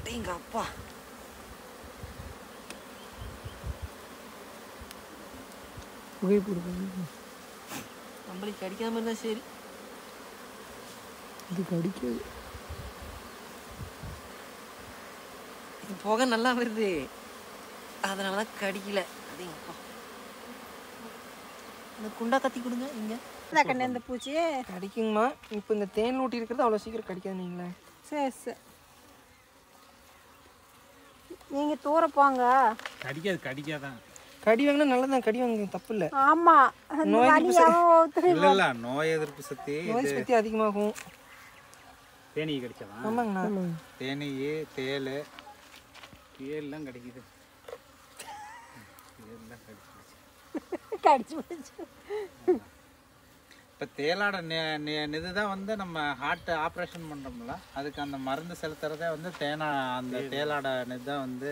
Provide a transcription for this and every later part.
அடேங்க அப்பா புகை போடுறது நம்மளுக்கு கிடைக்காம இருந்தா சரி இது கடிக்காது இது புகை நல்லா வருது அதனால தான் கடிக்கல அடேங்க அப்பா இந்த குண்டா கத்தி கொடுங்க இங்க கண்ணு இந்த பூச்சி கடிக்குங்கம்மா இப்போ இந்த தேன் ஊட்டி இருக்கிறது அவ்வளோ சீக்கிரம் கடிக்காது நீங்களே சரி சரி நீங்கள் தூர போங்க கடிக்காது கடிக்காதான் கடி வாங்கினா நல்லதான் கடி வாங்க தப்பு இல்லை ஆமாம் அந்த வலியாவும் ஒருத்தர் இல்ல இல்ல நோய் எதிர்ப்பு சக்தி நோய் சக்தி அதிகமாகும் தேனீ கடிச்சதான் ஆமாங்கண்ணா தேனீ தேல் தேல்லாம் கடிக்குது தேல்லாம் கடிச்சிருச்சு கடிச்சு பிடிச்சி இப்போ தேலாட இதுதான் வந்து நம்ம ஹார்ட் ஆப்ரேஷன் பண்ணுறோம்ல அதுக்கு அந்த மருந்து செலுத்துறதே வந்து தேனா அந்த தேலாட இதுதான் வந்து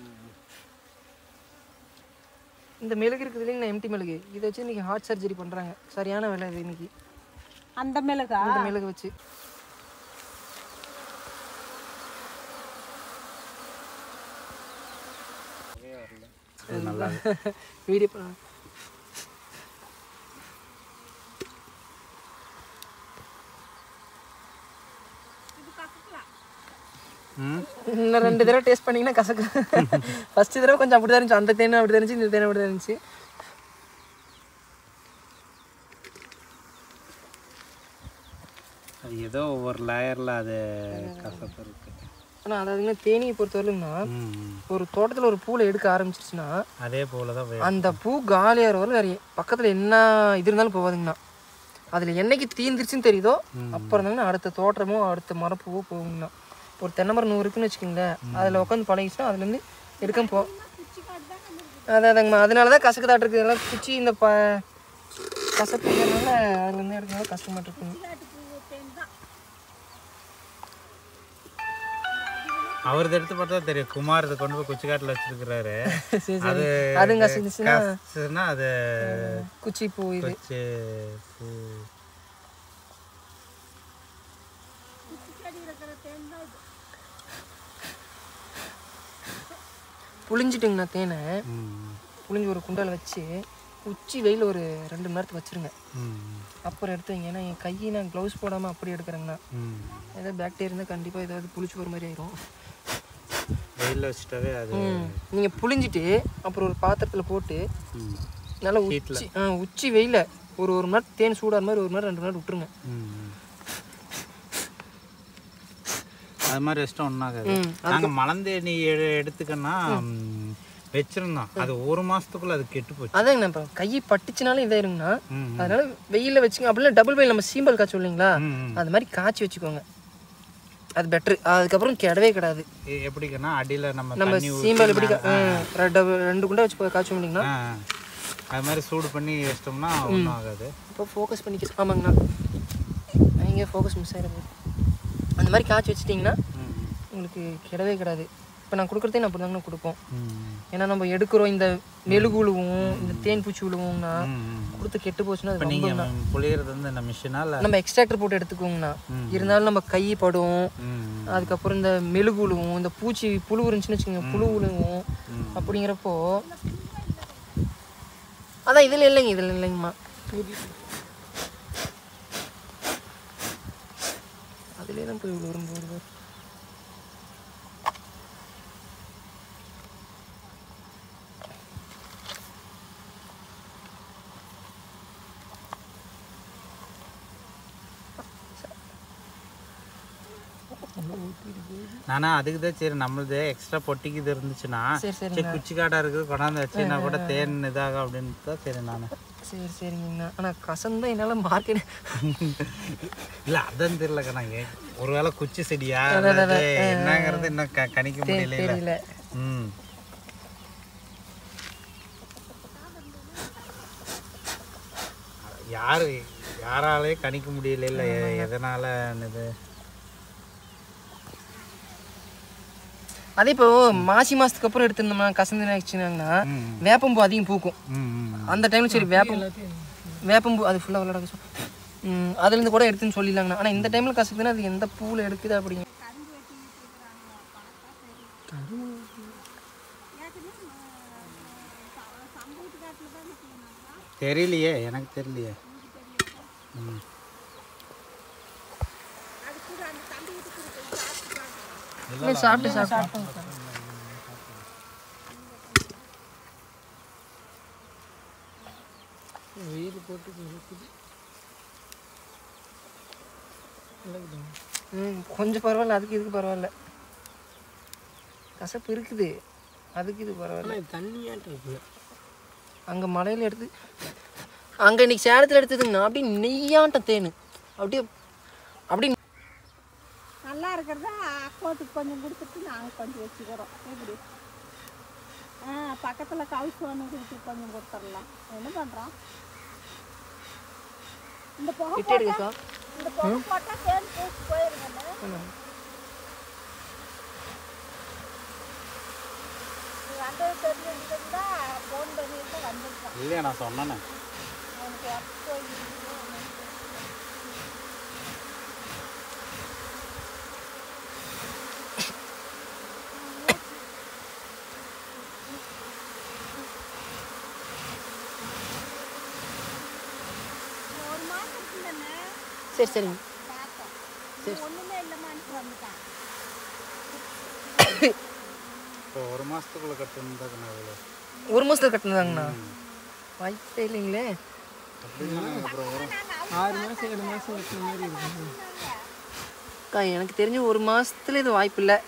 இந்த மெழுகு இருக்குது இல்லைங்கண்ணா எம்டி மெழுகு இதை வச்சு இன்னைக்கு ஹார்ட் சர்ஜரி பண்ணுறாங்க சரியான வேலை இது இன்னைக்கு அந்த மிளகா இந்த மெழுகு வச்சு நல்லா வீடியோ ம் இன்னும் ரெண்டு தடவை டேஸ்ட் பண்ணீங்கன்னா கசக்கு ஃபர்ஸ்ட் தடவை கொஞ்சம் அப்படி தான் இருந்துச்சு அந்த தேனும் அப்படி தான் இருந்துச்சு இந்த தேனும் அப்படி தான் இருந்துச்சு அது ஏதோ ஒவ்வொரு லேயரில் அது கசப்பு இருக்கு ஆனால் அதாவதுங்க தேனியை பொறுத்தவரைக்கும்னா ம் ஒரு தோட்டத்தில் ஒரு பூவில் எடுக்க ஆரம்பிச்சிருச்சுன்னா அதே போல தான் வே- அந்த பூ காலியாகிற வரை வேறு பக்கத்தில் என்ன இது இருந்தாலும் போகாதுங்கண்ணா அதில் என்னைக்கு தீந்துருச்சுன்னு தெரியுதோ அப்புறம் தாங்கண்ணா அடுத்த தோட்டமோ அடுத்த மரப்பூவோ போகுங்கண்ணா ஒரு தென்னை மரம் நூறு இருக்குன்னு வச்சுக்கோங்களேன் அதில் உட்காந்து பழகிச்சுன்னா அதுலேருந்து எடுக்க போ அதான் அதாங்கம்மா அதனால தான் கசக்கு தாட்டு இருக்குது இதெல்லாம் குச்சி இந்த ப கசப்பு இருக்கிறதுனால அதுலேருந்து எடுக்கிறதுனால கஷ்டமாட்டு இருக்குங்க அவரது எடுத்து பார்த்தா தெரியும் குமார் இதை கொண்டு போய் குச்சிக்காட்டில் வச்சிருக்கிறாரு சரி அது சரி அதுங்க கசந்துச்சுன்னா கசச்சுன்னா அது குச்சி பூ இது குச்சி பூ புளிஞ்சிட்டுங்கண்ணா தேனை ம் புளிஞ்சு ஒரு குண்டால வச்சு உச்சி வெயில் ஒரு ரெண்டு மணி நேரத்துக்கு வச்சிருங்க ம் அப்புறம் எடுத்து வைங்க ஏன்னா என் கையை நான் க்ளவுஸ் போடாமல் அப்படி எடுக்கிறேங்கண்ணா ம் ஏதாவது பேக்டீரியா இருந்தால் கண்டிப்பாக ஏதாவது புளிச்சு போகிற மாதிரி ஆயிரும் வெயிலில் வச்சுட்டாவே அது ம் நீங்கள் புளிஞ்சிட்டு அப்புறம் ஒரு பாத்திரத்தில் போட்டு ம் நல்லா உச்சி ஆ உச்சி வெயில ஒரு ஒரு மணி நேரம் தேன் சூடாகிற மாதிரி ஒரு மணி நேரம் ரெண்டு மணி நேரம் விட்டுருங்க ம். அது மாதிரி வச்சிட்டா ஒன்றாகாது ம், நாங்கள் மலந்தேனி எடு எடுத்துக்கன்னா ம், வச்சிருந்தோம் அது ஒரு மாசத்துக்குள்ள அது கெட்டு போச்சு அதாங்கண்ணா இப்போ கையை பட்டுச்சுனாலும் இதாயிருங்கண்ணா ம், அதனால வெயிலில் வச்சுங்க அப்படின்னா டபுள் வெயில் நம்ம சீம்பல் காய்ச்சி இல்லைங்களா ம், ம். அது மாதிரி காய்ச்சி வச்சுக்கோங்க அது பெட்ரு அதுக்கப்புறம் கெடவே கிடாது எ- எப்படிக்கன்னா அடியில நம்ம நம்ம தண்ணி ஊத்தி சீம்பல் எப்படி மேல- கா- ஆ, ரெண்டு ரெண்டு குண்டா வச்சு காய்ச்சோம் இல்லைங்களா ஆ, ஆ. அது மாதிரி சூடு பண்ணி வச்சிட்டோம்னா ஒன்றும் ஆகாது இப்போ ஃபோக்கஸ் பண்ணிக்க ஆமாங்கண்ணா இங்கே ஃபோக்கஸ் மிஸ் ஆகிடும் அந்த மாதிரி காய்ச்சி வச்சிட்டிங்கன்னா ம், உங்களுக்கு கிடவே கிடாது இப்போ நான் கொடுக்குறதே நான் அப்படி தாங்கண்ணா கொடுப்போம் ம், ஏன்னா நம்ம எடுக்கிறோம் இந்த மெழுகு விழுவும் இந்த தேன் பூச்சி விழுவுங்கண்ணா ம், ம். கொடுத்து கெட்டு போச்சுன்னா இப்போ அது நீங்க ரொம்பண்ணா. புளியறது வந்து இந்த மிஷினால நம்ம எக்ஸ்ட்ராக்டர் போட்டு எடுத்துக்கோங்கண்ணா இருந்தாலும் நம்ம கை படும் ம், அதுக்கப்புறம் இந்த மெழுகு விழுவும் இந்த பூச்சி புழு இருந்துச்சுன்னு வச்சுக்கோங்க புழு விழுவும் அப்படிங்கிறப்போ அதான் இதில் இல்லைங்க இதில் இல்லைங்கம்மா அதுலேயே தான் போய் விழுவும் போடுது நானா அதுக்கு தான் சரி நம்மளது எக்ஸ்ட்ரா பொட்டிக்கு இது இருந்துச்சுன்னா சரி சரி சரி குச்சி காடா இருக்குது கொண்டாந்து வச்சுன்னா கூட தேன் இதாக அப்படின்னு தான் சரி நான் சரி சரிங்கண்ணா ஆனால் கசந்தா என்னால் மார்க்கெட் இல்ல அதான் தெரியல கணாங்க ஒருவேளை குச்சி செடியா அல்லது என்னங்கிறது இன்னும் க- கணிக்க முடியல தெரியல ம் யாரு யாராலே கணிக்க முடியல இல்ல எ- எதனால இது அதே இப்போ மாசி மாசத்துக்கு அப்புறம் எடுத்திருந்தோம்னா கசந்து ஆச்சுனாங்கன்னா வேப்பம்பூ அதிகம் பூக்கும் ம் ம் அந்த டைம்ல சரி வேப்பம் வேப்பம்பூ அது ஃபுல்லாக விளையாட ம் அதுலேருந்து கூட எடுத்துன்னு சொல்லிடலாங்கண்ணா ஆனால் இந்த டைமில் கசக்குதுன்னா அது எந்த பூவில் எடுக்குது அப்படிங்க தெரியலையே எனக்கு தெரியலையே ம் இல்லை சாப்பிட்டு சாப்பிட்டு வெயில் போட்டு இருக்குது ம் கொஞ்சம் பரவாயில்ல அதுக்கு இதுக்கு பரவாயில்ல கசப்பு இருக்குது அதுக்கு இது பரவாயில்ல ஆனால் தண்ணியாட்டம் இருக்குது அங்கே மலையில் எடுத்து அங்கே இன்னைக்கு சேலத்தில் எடுத்ததுங்கண்ணா அப்படியே நெய்யாட்டம் தேனு அப்படியே அப்படியே நல்லா இருக்கிறத அக்கோட்டுக்கு கொஞ்சம் கொடுத்துட்டு நாங்கள் கொஞ்சம் வச்சுக்கிறோம் எப்படி ஆ பக்கத்தில் கவுசு ஒன்று கொடுத்து கொஞ்சம் கொடுத்துடலாம் என்ன பண்ணுறோம் இந்த புகை விட்டு எடுக்கக்கா இந்த புகை போட்டால் தேன் பூச்சி போயிருங்க வந்தது தெரிஞ்சிருந்தா ஃபோன் பண்ணிட்டு வந்திருக்கோம் இல்லையா நான் சொன்னேனே அவனுக்கு ஒர்க் போயிருந்தது ஒரு மாதம் இருக்குல்லண்ணே சரி சரிங்க பார்த்தோம் ஒன்றுமே இல்லைம்மான்ட்டு வந்துட்டான் இப்போ ஒரு மாதத்துக்குள்ளே கட்டுனதுக்கு நான் இவ்வளோ ஒரு மாதத்தில் கட்டினதாங்கண்ணா வாய்ப்பே இல்லைங்களே ஆறு மாதம் ஏழு மாதம் வைக்கிற மாதிரி இருக்குது அக்கா எனக்கு தெரிஞ்ச ஒரு மாசத்துல இது வாய்ப்பு இல்லை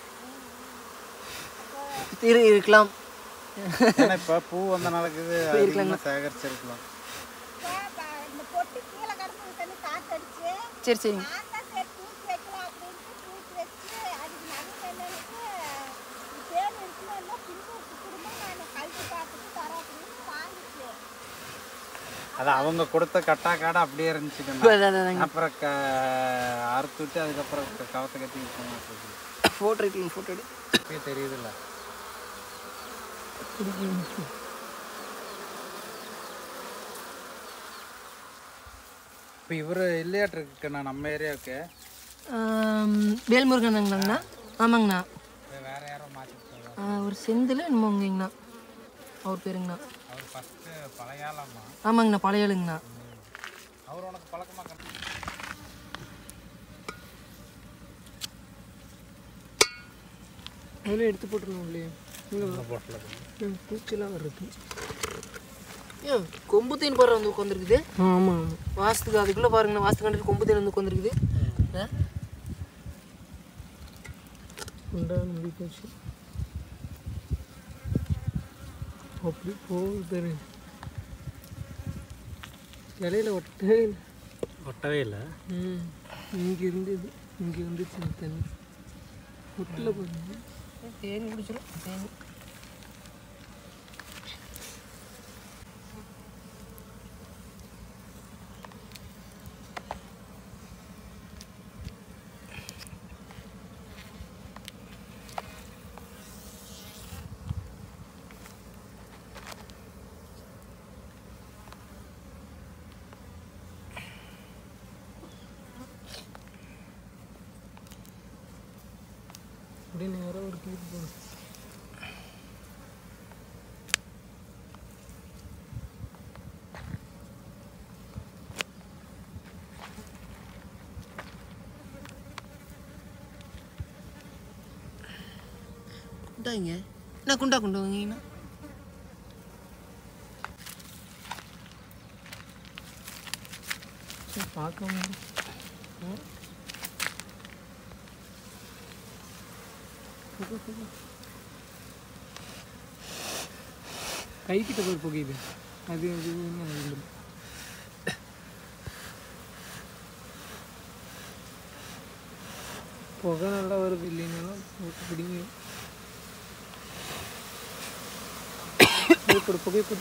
இரு இருக்கலாம் ஏன்னா இப்போ பூ வந்த நாளுக்கு அதிகமாக சேகரிச்சிருக்கலாம் இந்த பொட்டு கீழே கிடந்து தண்ணி காத்தடிச்சு சரி சரிங்க நான் தான் சரி தூக்கி வைக்கலாம் அப்படின்ட்டு தூக்கி வச்சு அதுக்கு நடுவில் என்னன்னு தேன் இருக்குன்னு எல்லாம் பின்னூருக்கு கொடுங்க நான் கழுத்து பார்த்துட்டு தரோம் அப்படின்னு வாங்கிச்சு அது அவங்க கொடுத்த கட்டா காடை அப்படியே இருந்துச்சுக்கண்ணா அதான், அதான், அதாங்க. அப்புறம் க அறுத்து விட்டு அதுக்கப்புறம் க- கவத்தை கட்டி போனோம் ஃபோட்டோ எடுக்கலாம் ஃபோட்டோ எடு இப்பயே தெரியுதுல்ல இப்போ இவர் இல்லையாட்டு இருக்குண்ணா நம்ம ஏரியாவுக்கு ஆம், வேல்முருகனுங்களாங்கண்ணா ஆமாங்கண்ணா வேற யாரோ மாற்றிட்டு ஆ, ஒரு செந்தில் என்னமோங்கண்ணா அவர் பேருங்கண்ணா அவர் ஃபஸ்ட்டு பழையாளம்மா ஆமாங்கண்ணா பழைய ஆளுங்கண்ணா அவர் உனக்கு பழக்கமாக கண்டு அதில் எடுத்து போட்டுருணும் இல்லையா இங்கே போட்டில் பூச்சிலாம் வருது ஏன் கொம்பு தேன் பாரு வந்து உட்காந்துருக்குது ஆமாம் வாசத்துக்கு அதுக்குள்ளே பாருங்கண்ணா வாசத்து கண்டிட்டு கொம்பு தேன் வந்து உட்காந்துருக்குது உண்டா முடி போச்சு அப்படி போகுது இலையில ஒட்டவே இல்லை ஒட்டவே இல்லை ம் இங்கே இருந்தது இங்கே வந்துச்சு இந்த தண்ணி ஒட்டில் பாருங்க தேன் குடிச்சிடும் தேன் அப்படியே நேரம் ஒரு கீழ் போகணும் குண்டாங்க என்ன குண்டா கொண்டு வாங்கண்ணா பார்க்க முடியும் கை கிட்ட போய் புகையுது அது அது இதுன்னு அது இல்லை. புகை நல்லா வருது இல்லைனாலும் போட்டு பிடிங்க புகைப்படு புகைப்படு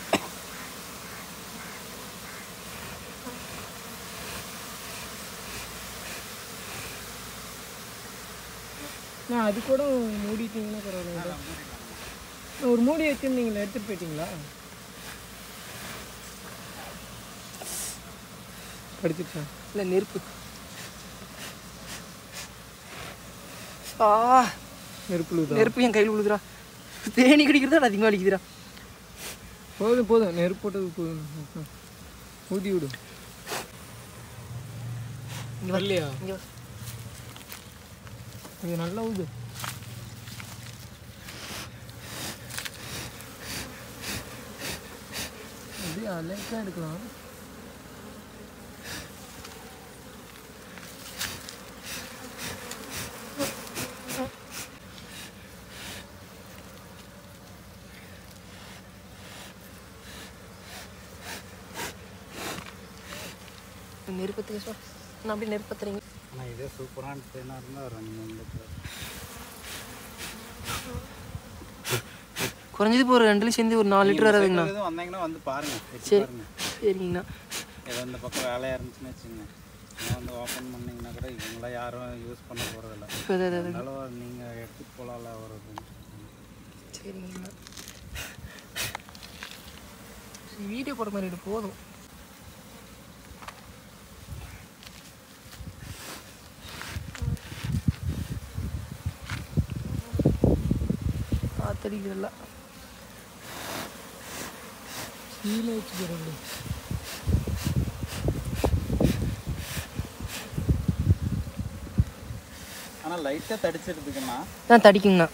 நான் அது கூட மூடிட்டீங்கன்னா பரவாயில்ல ஒரு மூடி வச்சுருந்தீங்களா எடுத்துகிட்டு போயிட்டீங்களா படிச்சிருச்சா இல்லை நெருப்பு ஆ நெருப்புல ஊதா நெருப்பு என் கையில் விழுதுடா தேனி கடிக்கிறதா அதிகமாக அடிக்குதுடா போதும் போதும் நெருப்பு போட்டது போதும் ம். ஊதி விடு இங்கே இல்லையா இங்கே இது நல்லா ஊது அப்படியே அலைக்கா எடுக்கலாம் நெருப்பத்துக்கு சார் நான் அப்படியே நெருப்பத்துறீங்க ஆனால் இதே சூப்பரான தேனாக இருந்தால் ஒரு ரெண்டு மூணு லிட்டர் குறைஞ்சது இப்போ ஒரு ரெண்டுல சேர்ந்து ஒரு நாலு லிட்டர் வராதுங்கண்ணா எதுவும் வந்தீங்கன்னா வந்து பாருங்க வச்சு சரி பாருங்க சரிங்கண்ணா ஏதோ இந்த பக்கம் வேலையாக இருந்துச்சுன்னு வச்சுங்க நான் வந்து ஓப்பன் பண்ணீங்கன்னா கூட இவங்களாம் யாரும் யூஸ் பண்ண போகிறதில்ல இப்போ அது- அது- அது- அதனால நீங்கள் எடுத்துகிட்டு போகலாம்ல ஒரு இது. சரிங்கண்ணா சரி, வீடியோ போடுற மாதிரி இருக்கு, போதும் காத்தடிக்கிறல்ல கீழே வச்சுக்கிறேன் ஆனால் லைட்டாக தடிச்சிடுதுக்குண்ணா நான் தடிக்குங்கண்ணா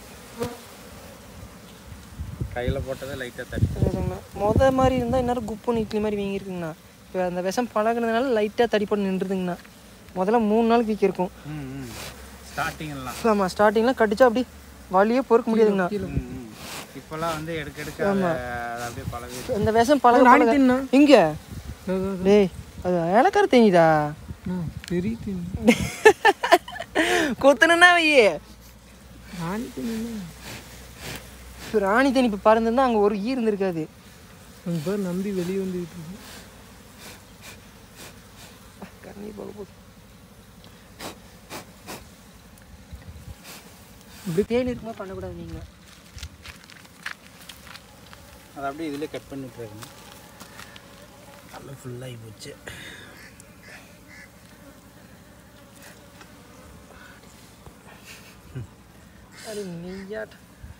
கையில் போட்டதே லைட்டாக தடி அதுதாங்கண்ணா மொத மாதிரி இருந்தால் இன்னொரு குப்புன்னு இட்லி மாதிரி வீங்கியிருக்குங்கண்ணா இப்போ அந்த விஷம் பழகுனதுனால லைட்டாக தடிப்பட்டு நின்றுதுங்கண்ணா முதல்ல மூணு நாளைக்கு வீக்கி இருக்கும் ம் ம் ஸ்டார்டிங்கெல்லாம் ஆமாம் ஸ்டார்டிங்கில் கடிச்சா அப்படி வலியே பொறுக்க முடியாதுங்கண்ணா ம் ம் இப்போல்லாம் வந்து எடுக்க எடுக்க அதை அதை அப்படியே பழகி இந்த விஷம் பழக ராணி பழக தின்னா இங்கே டேய் அது ஏலக்கார தேங்கிதா தெரியுது கொத்தணுன்னா வையே ராணி தின்னா இப்போ ராணி தேனி இப்போ பறந்துருந்தா அங்கே ஒரு ஈ இருந்திருக்காது அங்கே பேர் நம்பி வெளியே வந்துக்கிட்டு இருக்கு கண்ணீர் போக போகுது இப்படி தேன் இருக்குமா பண்ணக்கூடாது நீங்கள் அதை அப்படியே இதிலே கட் பண்ணிட்டு இருக்கணும் நல்லா ஃபுல்லாகி போச்சு அது நெய்யாட்ட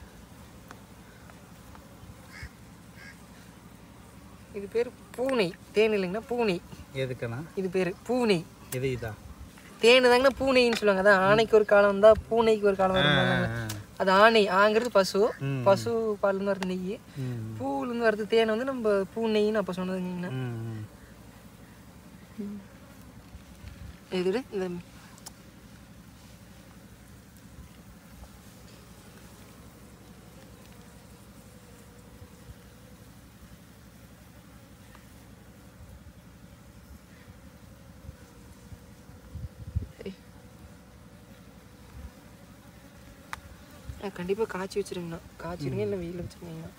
இது பேர் பூனை தேன் இல்லைங்கண்ணா பூனை எதுக்குண்ணா இது பேர் பூனை இது இதா தேனு தாங்கண்ணா பூனைன்னு சொல்லுவாங்க அதான் ஆணைக்கு ஒரு காலம் வந்தா பூனைக்கு ஒரு காலம் வரும் அது ஆணை ஆங்கிறது பசு ம். பசு பால்லேருந்து வருது நெய் ம் பூவிலேருந்து வருது தேன் வந்து நம்ம பூனைன்னு அப்போ சொன்னதுங்கண்ணா ம் இது இந்த சரி. ஆ, கண்டிப்பா காய்ச்சி வச்சிருங்கண்ணா காய்ச்சிருங்க இல்லை வெயில வச்சிருங்கண்ணா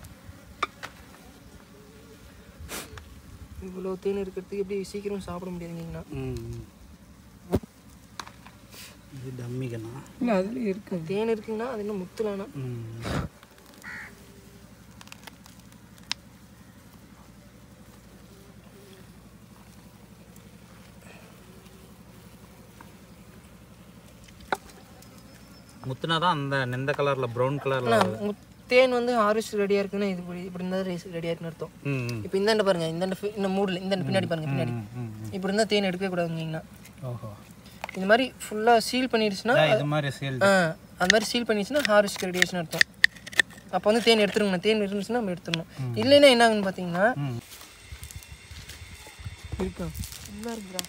இவ்வளோ தேன் இருக்கிறதுக்கு எப்படி சீக்கிரம் சாப்பிட முடியாதுங்கண்ணா ம் இது டம்மிக்கண்ணா இல்லை அதுலேயே இருக்கு தேன் இருக்குங்கன்னா அது இன்னும் முத்துலானா ம் முத்துனா தான் அந்த நெந்த கலரில் ப்ரௌன் கலரில் அண்ணா, உங்க தேன் வந்து ஹார்வெஸ்ட் ரெடியாக இருக்குன்னா இது இப்படி இப்படி இருந்தால் ரேஸ் ரெடியாக இருக்குன்னு அர்த்தம் ம் ம் இப்போ இந்தாண்ட பாருங்க இந்தாண்ட fi- இந்த மூடில் இந்த பின்னாடி பாருங்க பின்னாடி ம், ம் ம். இப்படி இருந்தால் தேன் எடுக்கவே கூடாதுங்கண்ணா ஓஹோ இந்த மாதிரி ஃபுல்லாக சீல் பண்ணிடுச்சுன்னா இதான் இது மாதிரி சேல் ஆ அந்த மாதிரி சீல் பண்ணிடுச்சுன்னா ஹார்வெஸ்ட் ரெடியாச்சுன்னு அர்த்தம் அப்போ வந்து தேன் எடுத்துருங்கண்ணா தேன் இருந்துச்சுன்னா நம்ம எடுத்துடணும் இல்லைன்னா என்ன ஆகுன்னு பார்த்தீங்கன்னா ம் இருக்கா ஃபுல்லாக இருக்குடா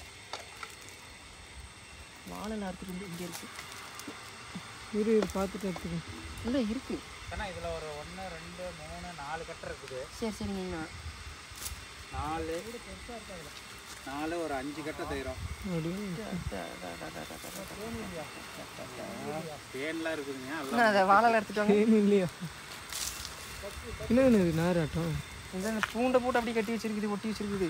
வாழை நாற்று இங்கே இருக்கு இரு இரு பார்த்துட்டு எடுத்துக்கோ இல்லை இருக்கு ஏன்னா இதில் ஒரு ஒன்று ரெண்டு மூணு நாலு கட்டை இருக்குது சரி சரிங்கண்ணா நாலு நாலு ஒரு அஞ்சு கட்டை தைரும் அப்படியே பேன்லாம் இருக்குதுங்க எல்லாம் அண்ணா, அதை வாழை எடுத்துட்டு வாங்க தேன் இல்லையா என்ன இது நாராட்டம் இந்த இந்த பூண்டை போட்டு அப்படியே கட்டி வச்சிருக்குது ஒட்டி வச்சிருக்குது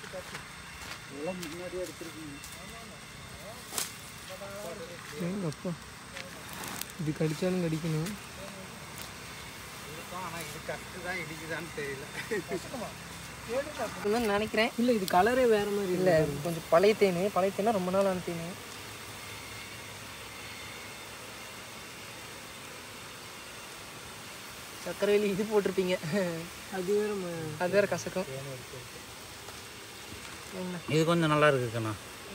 ஏங்க அப்பா இது கடிச்சாலும் கடிக்கணும் இருக்கும் ஆனால் இது கட்டு தான் இடிக்குதான்னு தெரியல அப்படின்னு நினைக்கிறேன் இல்லை இது கலரே வேற மாதிரி இல்லை கொஞ்சம் பழைய தேன் பழைய தேனா ரொம்ப நாள் ஆன தேன் சக்கரவேலி இது போட்டிருப்பீங்க அது வேற ம- அது வேற கசக்கும் இது கொஞ்சம் நல்லா இருக்குண்ணா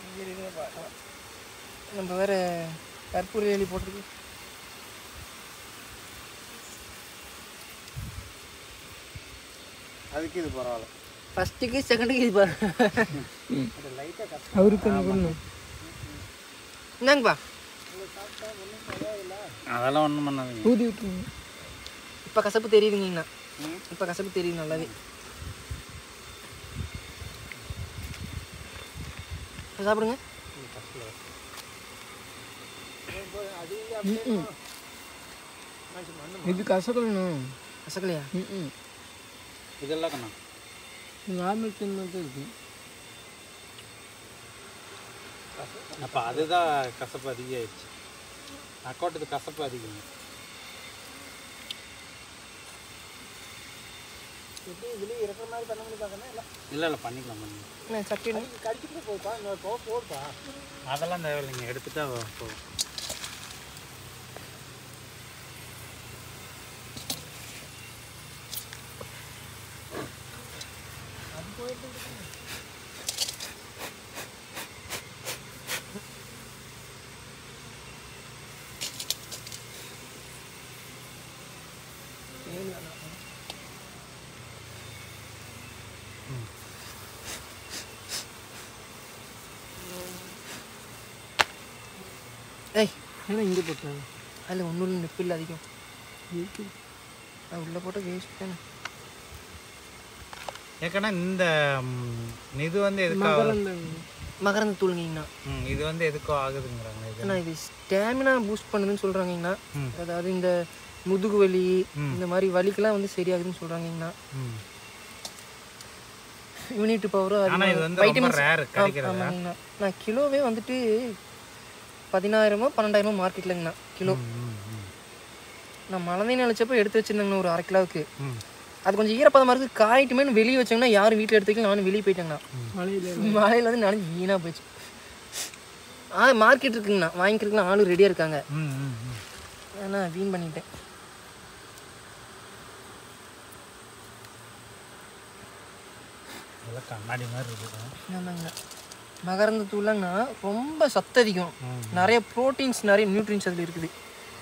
நம்ம வேற கற்பூர வேலி போட்டிருக்கு அதுக்கு இது பரவாயில்ல ஃபர்ஸ்ட்டுக்கு செகண்டுக்கு இது பாரு அவருக்கு அந்த பொண்ணு என்னங்கப்பா அதெல்லாம் ஒன்றும் பண்ணாதீங்க ஊதி விட்டுருங்க இப்போ கசப்பு தெரியுதுங்கண்ணா இப்போ கசப்பு தெரியுது நல்லாவே இப்ப சாப்பிடுங்க இது கசக்கணும் கசக்கலையா ம் இதெல்லாம் கண்ணா நார்மல் தின் தான் இருக்கு அப்போ அதுதான் கசப்பு அதிகமாகிடுச்சு அக்கௌண்ட்டுக்கு கசப்பு அதிகம் இல்லை இல்லை பண்ணிக்கலாம் பண்ணிக்கலாம் என்ன சட்னி அதெல்லாம் தேவையில்லைங்க எடுத்துட்டா போதும் ஏய் ஏன்னா இங்கே போட்டாங்க அதில் ஒன்றும் நெப்பு இல்லை அதிகம் அது உள்ளே போட்டால் வேஸ்ட் தானே ஏக்கண்ணா இந்த ம், இது வந்து எதுக்காக அந்த மகரந்த தூளுங்கண்ணா ம், இது வந்து எதுக்கோ ஆகுதுங்கிறாங்க இது ஏன்னா இது ஸ்டாமினா பூஸ்ட் பண்ணுதுன்னு சொல்கிறாங்கண்ணா ம். அதாவது இந்த முதுகு வலி இந்த மாதிரி வலிக்கெல்லாம் வந்து சரியாகுதுன்னு சொல்கிறாங்கண்ணா ம். இம்யூனிட்டி பவரும் ஆனா இது வந்து ரொம்ப ரேர் கிடைக்கிறது ஆமாங்கண்ணா நான் கிலோவே வந்துட்டு பதினாயிரமோ பன்னெண்டாயிரமோ மார்க்கெட்லங்கண்ணா கிலோ ம், ம், நான் மழை நினைச்சப்போ எடுத்து வச்சிருந்தேங்கண்ணா ஒரு அரை கிலோவுக்கு ம். அது கொஞ்சம் ஈரப்பதமாக இருக்குது காயிட்டுமேனு வெளியே வச்சாங்கன்னா யாரும் வீட்டில் எடுத்துக்கலாம் நானும் வெளியே போயிட்டேங்கண்ணா மழையில் மழையில் வந்து நானும் வீணாக போயிடுச்சு ஆ மார்க்கெட் இருக்குங்கண்ணா வாங்கிக்கிறதுக்குலாம் ஆளும் ரெடியாக இருக்காங்க ம், ம், ம். ஆனால் வீண் பண்ணிட்டேன் இதெல்லாம் கண்ணாடி மாதிரி இருக்குது ஆமாங்கண்ணா மகரந்த தூள்லாங்கண்ணா ரொம்ப சத்து அதிகம் நிறைய ப்ரோட்டீன்ஸ் நிறைய நியூட்ரியன்ஸ் அதில் இருக்குது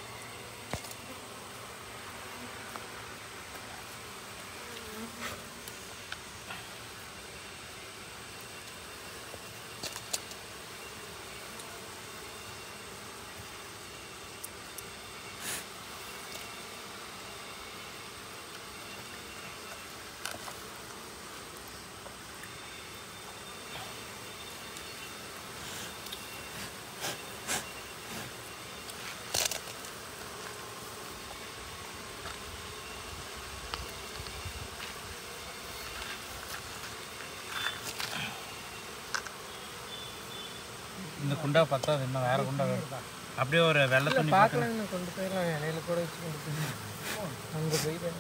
இந்த குண்டா பார்த்தா அது இன்னும் வேற குண்டா வருதா அப்படியே ஒரு வெள்ளை துணி போட்டு- பார்க்கலாங்கண்ணா கொண்டு போயிடலாம் இலையில கூட வச்சு கொண்டு போயிடலாம் அங்கே போயிட்டு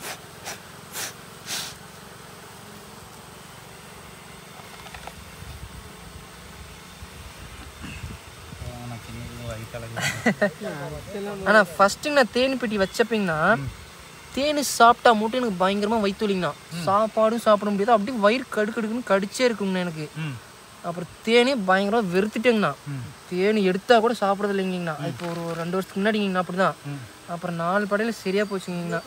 நான் சின்ன வயிற்றால ஆனால் ஃபஸ்ட்டு நான் தேன் பெட்டி வச்சப்பீங்கன்னா தேன் சாப்பிட்டா மட்டும் எனக்கு பயங்கரமாக வயிற்றுலிங்கண்ணா சாப்பாடும் சாப்பிட முடியாது அப்படியே வயிறு கடுக்கடுக்குன்னு கடிச்சே இருக்குங்கண்ணா எனக்கு ம் அப்புறம் தேனே பயங்கரமாக வெறுத்துட்டேங்கண்ணா ம். தேன் எடுத்தா கூட சாப்பிட்றது இல்லைங்கண்ணா இப்போ ஒரு ஒரு ரெண்டு வருஷத்துக்கு முன்னாடிங்கண்ணா அப்படி தான் ம். அப்புறம் நாலு படையில் சரியாக போச்சுங்கண்ணா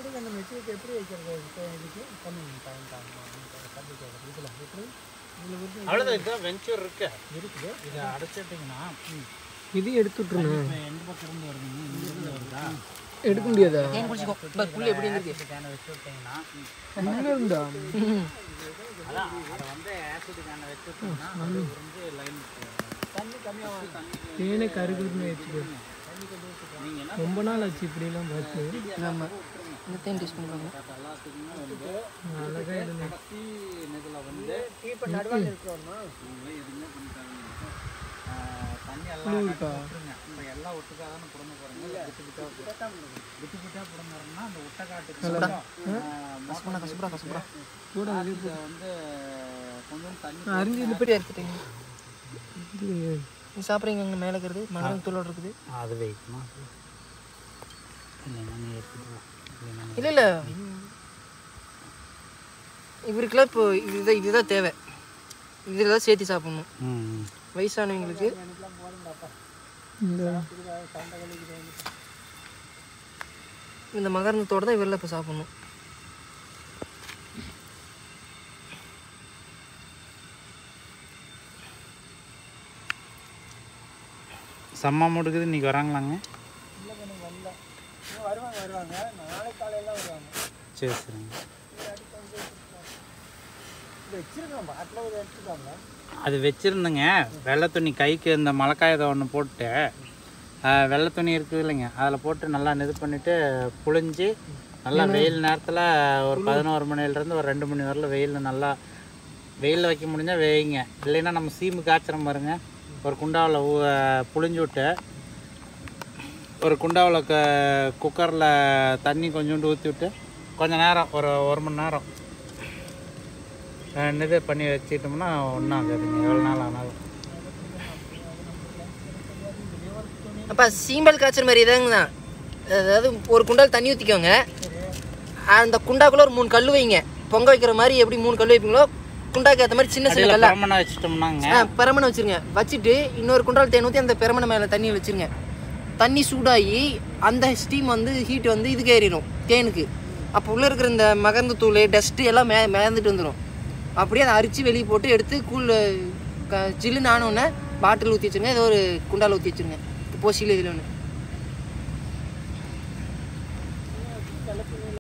அவ்வளோதான் இதுதான் வெஞ்சூர் இருக்கு இருக்குது இதை அடைச்சிட்டிங்கன்னா இது எடுத்து விட்ருணும் இப்போ எந்த பக்கம் இருந்து வருதுங்க இங்க இருந்து வருதா எடுக்க முடியாதா தேன் குடிச்சிக்கோ இப்போ புல் எப்படி இருந்திருக்கு கேனை வச்சு விட்டிங்கன்னா அங்கே இருந்தா அதான் அதை வந்து ஆசிட் கேனை வச்சு விட்டிங்கன்னா அது வந்து லைன் தண்ணி கம்மியாக தேனே கருகுன்னு வச்சுக்கோ ரொம்ப நாள் ஆச்சு இப்படிலாம் பார்த்து ஆமாம் இந்த தேன் டேஸ்ட் பண்ணுறாங்க எல்லாத்துக்குமே வந்து அழகாக இருந்தேன் கத்தி இதில் வந்து இப்போ நடுவாங்க இருக்கிறோம்மா நீங்களே எதுவுமே பண்ணிட்டாங்க தண்ணி எல்லாம் விட்டுருங்க இப்போ எல்லாம் ஒட்டுக்காக தானே புடங்க போகிறீங்க விட்டு விட்டா விட்டு விட்டா புடங்குறோம்னா அந்த ஒட்டக்காட்டுக்கு கசப்புடா கசப்புடா கசப்புடா கூட இதை வந்து கொஞ்சம் தண்ணி அரிஞ்சு இந்த பெட்டி எடுத்துட்டீங்க நீ சாப்பிட்றீங்க அங்கே மேலே இருக்கிறது மரம் தூளோட இருக்குது அது வைக்கணும் இல்லைன்னா நீ எடுத்துட்டு வா இல்லைன்னா இல்லை இல்லை இவருக்கெல்லாம் இப்போ இதுதான் இதுதான் தேவை இதில் தான் சேர்த்து சாப்பிடணும் ம் வயசானவங்களுக்கு இந்த இந்த மகரந்தத்தோட தான் இவரில் இப்போ சாப்பிடணும் செம்ம முடுக்குது இன்னைக்கு வராங்களாங்க வருவாங்க வருவாங்க நாளை காலையெல்லாம் வருவாங்க சரி சரிங்க வச்சிருக்கோம் பாட்டில் ஒரு எடுத்துக்காங்க அது வச்சுருந்தேங்க வெள்ளை துணி கைக்கு இந்த மழைக்காயதை ஒன்று போட்டு ஆஹ், வெள்ளை துணி இருக்குது இல்லைங்க அதில் போட்டு நல்லா இது பண்ணிவிட்டு புழிஞ்சு நல்லா வெயில் நேரத்தில் ஒரு பதினோரு மணிலேருந்து ஒரு ரெண்டு மணி வரல வெயிலில் நல்லா வெயிலில் வைக்க முடிஞ்சால் வேய்ங்க இல்லைன்னா நம்ம சீமு காய்ச்சறோம் பாருங்க ஒரு குண்டாவில் புழிஞ்சு விட்டு ஒரு குண்டாவில் க குக்கரில் தண்ணி கொஞ்சோண்டு ஊற்றி விட்டு கொஞ்சம் நேரம் ஒரு ஒரு மணி நேரம் அஹ் இது பண்ணி வச்சுக்கிட்டோம்னா ஒன்றும் ஆகாதுங்க எவ்வளோ நாள் ஆனாலும் அப்பா சீம்பல் காய்ச்சல் மாதிரி இதாங்க தான் அதாவது ஒரு குண்டால் தண்ணி ஊற்றிக்கோங்க அந்த குண்டாக்குள்ள ஒரு மூணு கல் வைங்க பொங்க வைக்கிற மாதிரி எப்படி மூணு கல் வைப்பீங்களோ குண்டாக்கு ஏற்ற மாதிரி சின்ன சின்ன அடியில் கல்லா பரமனை வச்சுட்டோம்னாங்க ஆ பெரமனை வச்சிருங்க வச்சுட்டு இன்னொரு குண்டால் தேன் ஊற்றி அந்த பெரமனை மேலே தண்ணியை வச்சிருங்க தண்ணி சூடாகி அந்த ஸ்டீம் வந்து ஹீட் வந்து இதுக்கு ஏறிடும் தேனுக்கு அப்போ உள்ளே இருக்கிற இந்த மகர்ந்த தூள் டஸ்ட்டு எல்லாம் மே மேந்துட்டு வந்துடும் அப்படியே அதை அரிச்சு வெளியே போட்டு எடுத்து கூழ் க ஜில்லுன்னு ஆனோடனே பாட்டில் ஊற்றி வச்சுருங்க ஏதோ ஒரு குண்டால் ஊற்றி வச்சுருங்க போசியில் இதில் ஒன்று